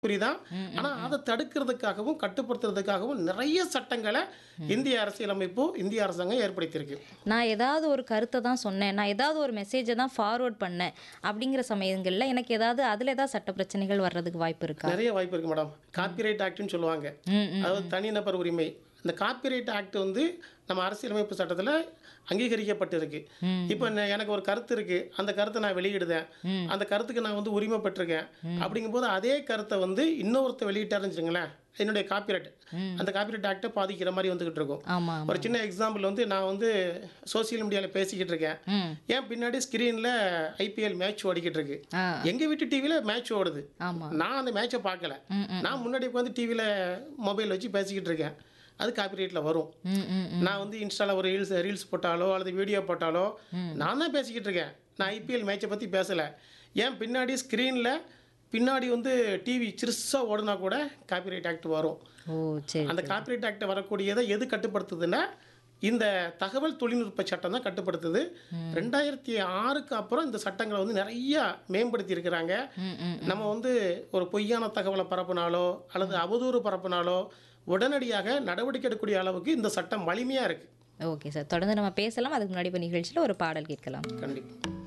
புரியுதா ஆனா அதை தடுக்கிறதுக்காகவும் கட்டுப்படுத்துறதுக்காகவும் நிறைய சட்டங்களை இந்திய அரசியலமைப்பு இந்திய அரசாங்கம் ஏற்படுத்தியிருக்கு நான் ஏதாவது ஒரு கருத்தை தான் சொன்னேன் நான் ஏதாவது ஒரு மெசேஜை தான் ஃபார்வர்ட் பண்ணேன் அப்படிங்கிற சமயங்களில் எனக்கு ஏதாவது அதில் ஏதாவது சட்ட பிரச்சனைகள் வர்றதுக்கு வாய்ப்பு இருக்கா நிறைய வாய்ப்பு இருக்கு மேடம் காப்பிரைட் ஆக்ட்னு சொல்லுவாங்க ம் ம் அதாவது தனிநபர் உரிமை இந்த காப்பிரைட் ஆக்ட் வந்து நம்ம அரசியலமைப்பு சட்டத்தில் அங்கீகரிக்கப்பட்டிருக்கு இப்போ ந- எனக்கு ஒரு கருத்து இருக்கு அந்த கருத்தை நான் வெளியிடுதேன் அந்த கருத்துக்கு நான் வந்து உரிமை பெற்றிருக்கேன் அப்படிங்கும்போது அதே கருத்தை வந்து இன்னொருத்த வெளியிட்டாருன்னு வச்சுங்களேன் என்னுடைய காப்பிரைட் அந்த காப்பிரைட் ஆக்டை பாதிக்கிற மாதிரி வந்துகிட்டு இருக்கும் ஆமாம் ஒரு சின்ன எக்ஸாம்பிள் வந்து நான் வந்து சோஷியல் மீடியாவில் பேசிக்கிட்டு இருக்கேன் ம் ஏன் பின்னாடி ஸ்க்ரீனில் ஐபிஎல் மேட்ச் ஓடிக்கிட்டு இருக்கு ஆ எங்கள் வீட்டு டிவியில் மேட்ச் ஓடுது ஆமாம் நான் அந்த மேட்சை பார்க்கல ம் ம் நான் முன்னாடி உட்காந்து டிவியில் மொபைல் வச்சு பேசிக்கிட்டு இருக்கேன் அது காப்பிரைட்டில் வரும் ம் ம் நான் வந்து இன்ஸ்டாவில் ஒரு ரீல்ஸ் ரீல்ஸ் போட்டாலோ அல்லது வீடியோ போட்டாலோ நான் தான் பேசிக்கிட்டு இருக்கேன் நான் ஐபிஎல் மேட்சை பற்றி பேசலை ஏன் பின்னாடி ஸ்க்ரீனில் பின்னாடி வந்து டிவி சிறுசாக ஓடுனா கூட காப்பிரைட் ஆக்ட் வரும் ஓ சரி அந்த காப்பிரைட் ஆக்ட் வரக்கூடியதை எது கட்டுப்படுத்துதுன்னா இந்த தகவல் தொழில்நுட்ப சட்டம் தான் கட்டுப்படுத்துது ரெண்டாயிரத்தி ஆறுக்கு அப்புறம் இந்த சட்டங்களை வந்து நிறைய மேம்படுத்தி இருக்கிறாங்க ம் ம் நம்ம வந்து ஒரு பொய்யான தகவலை பரப்புனாலோ அல்லது அவதூறு பரப்புனாலோ உடனடியாக நடவடிக்கை எடுக்கக்கூடிய அளவுக்கு இந்த சட்டம் வலிமையாக இருக்குது ஓகே சார் தொடர்ந்து நம்ம பேசலாம் அதுக்கு முன்னாடி இப்போ நிகழ்ச்சியில் ஒரு பாடல் கேட்கலாம் கண்டிப்பாக